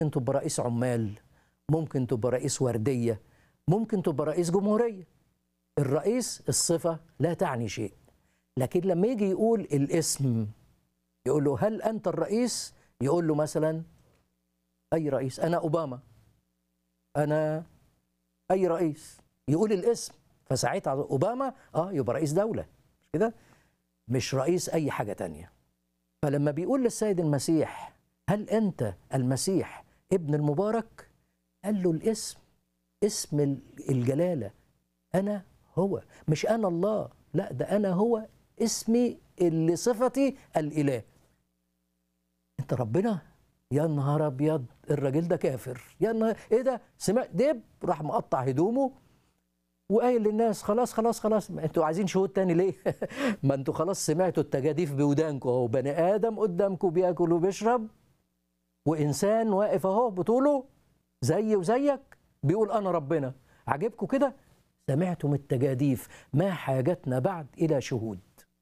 ممكن تبقى رئيس عمال ممكن تبقى رئيس وردية ممكن تبقى رئيس جمهورية الرئيس الصفة لا تعني شيء لكن لما يجي يقول الاسم يقول له هل أنت الرئيس يقول له مثلا أي رئيس أنا أوباما أنا أي رئيس يقول الاسم فساعتها أوباما آه يبقى رئيس دولة مش كده مش رئيس أي حاجة تانية فلما بيقول للسيد المسيح هل أنت المسيح ابن المبارك قال له الاسم اسم الجلالة أنا هو مش أنا الله لا ده أنا هو اسمي اللي صفتي الإله أنت ربنا يا نهار أبيض الراجل ده كافر يا نهار إيه ده سمع دب راح مقطع هدومه وقايل للناس خلاص خلاص خلاص ما انتوا عايزين شهود تاني ليه؟ ما انتوا خلاص سمعتوا التجاديف بودانكم اهو بني ادم قدامكم بياكل وبيشرب وانسان واقف اهو بطوله زي وزيك بيقول انا ربنا عجبكم كده؟ سمعتم التجاديف ما حاجتنا بعد الى شهود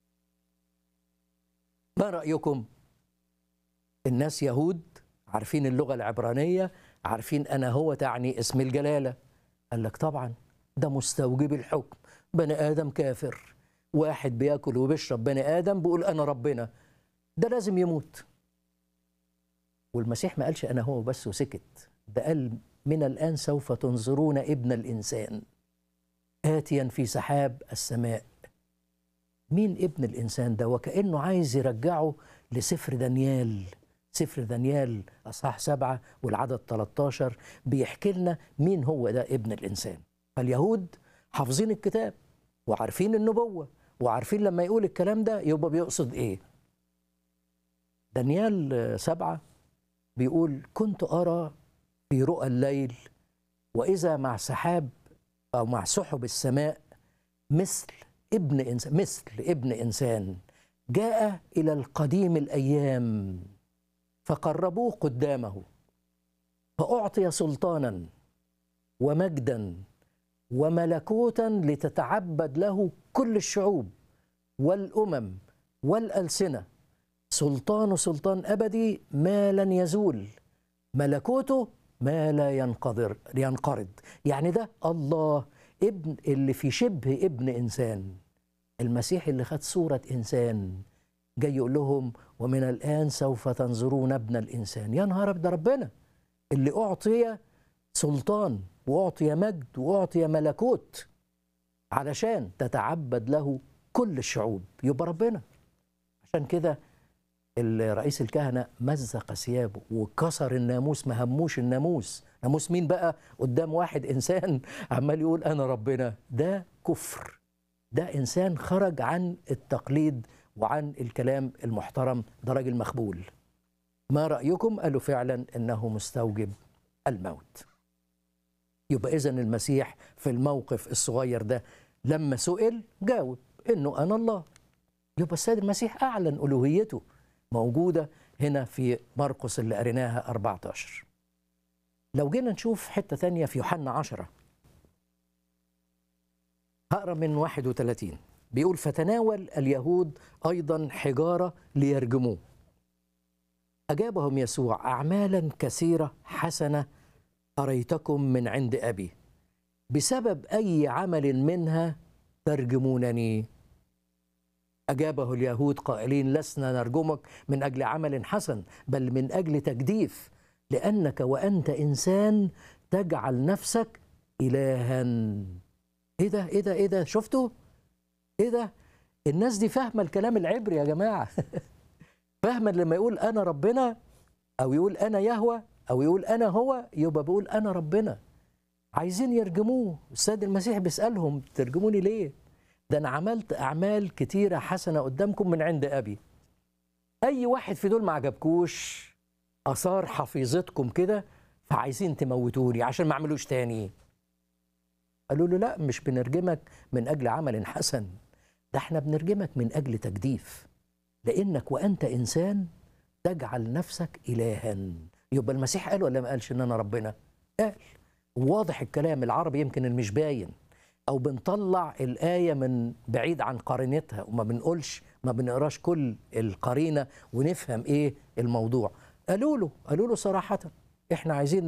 ما رايكم؟ الناس يهود عارفين اللغه العبرانيه عارفين انا هو تعني اسم الجلاله قال لك طبعا ده مستوجب الحكم بني ادم كافر واحد بياكل وبيشرب بني ادم بيقول انا ربنا ده لازم يموت والمسيح ما قالش انا هو بس وسكت ده قال من الان سوف تنظرون ابن الانسان اتيا في سحاب السماء مين ابن الانسان ده وكانه عايز يرجعه لسفر دانيال سفر دانيال اصحاح سبعه والعدد 13 بيحكي لنا مين هو ده ابن الانسان فاليهود حافظين الكتاب وعارفين النبوة وعارفين لما يقول الكلام ده يبقى بيقصد ايه دانيال سبعة بيقول كنت أرى في رؤى الليل وإذا مع سحاب أو مع سحب السماء مثل ابن إنسان مثل ابن إنسان جاء إلى القديم الأيام فقربوه قدامه فأعطي سلطانا ومجدا وملكوتا لتتعبد له كل الشعوب والامم والالسنه سلطان سلطان ابدي ما لن يزول ملكوته ما لا ينقدر ينقرض يعني ده الله ابن اللي في شبه ابن انسان المسيح اللي خد صوره انسان جاي يقول لهم ومن الان سوف تنظرون ابن الانسان يا نهار ده ربنا اللي اعطي سلطان واعطي مجد واعطي ملكوت علشان تتعبد له كل الشعوب يبقى ربنا عشان كده الرئيس الكهنة مزق ثيابه وكسر الناموس ما هموش الناموس ناموس مين بقى قدام واحد إنسان عمال يقول أنا ربنا ده كفر ده إنسان خرج عن التقليد وعن الكلام المحترم ده راجل مخبول ما رأيكم قالوا فعلا إنه مستوجب الموت يبقى إذا المسيح في الموقف الصغير ده لما سئل جاوب إنه أنا الله يبقى السيد المسيح أعلن ألوهيته موجودة هنا في مرقس اللي قريناها 14 لو جينا نشوف حتة تانية في يوحنا 10 هقرا من 31 بيقول فتناول اليهود أيضا حجارة ليرجموه أجابهم يسوع أعمالا كثيرة حسنة أريتكم من عند أبي بسبب أي عمل منها ترجمونني أجابه اليهود قائلين لسنا نرجمك من أجل عمل حسن بل من أجل تجديف لأنك وأنت إنسان تجعل نفسك إلها إيه ده إيه ده إيه ده شفتوا إيه ده الناس دي فاهمة الكلام العبري يا جماعة فاهمة لما يقول أنا ربنا أو يقول أنا يهوى او يقول انا هو يبقى بيقول انا ربنا عايزين يرجموه السيد المسيح بيسالهم ترجموني ليه ده انا عملت اعمال كتيره حسنه قدامكم من عند ابي اي واحد في دول ما عجبكوش اثار حفيظتكم كده فعايزين تموتوني عشان ما اعملوش تاني قالوا له لا مش بنرجمك من اجل عمل حسن ده احنا بنرجمك من اجل تجديف لانك وانت انسان تجعل نفسك الها يبقى المسيح قال ولا ما قالش ان انا ربنا قال واضح الكلام العربي يمكن اللي مش باين او بنطلع الايه من بعيد عن قرينتها وما بنقولش ما بنقراش كل القرينه ونفهم ايه الموضوع قالوا له قالوا له صراحه احنا عايزين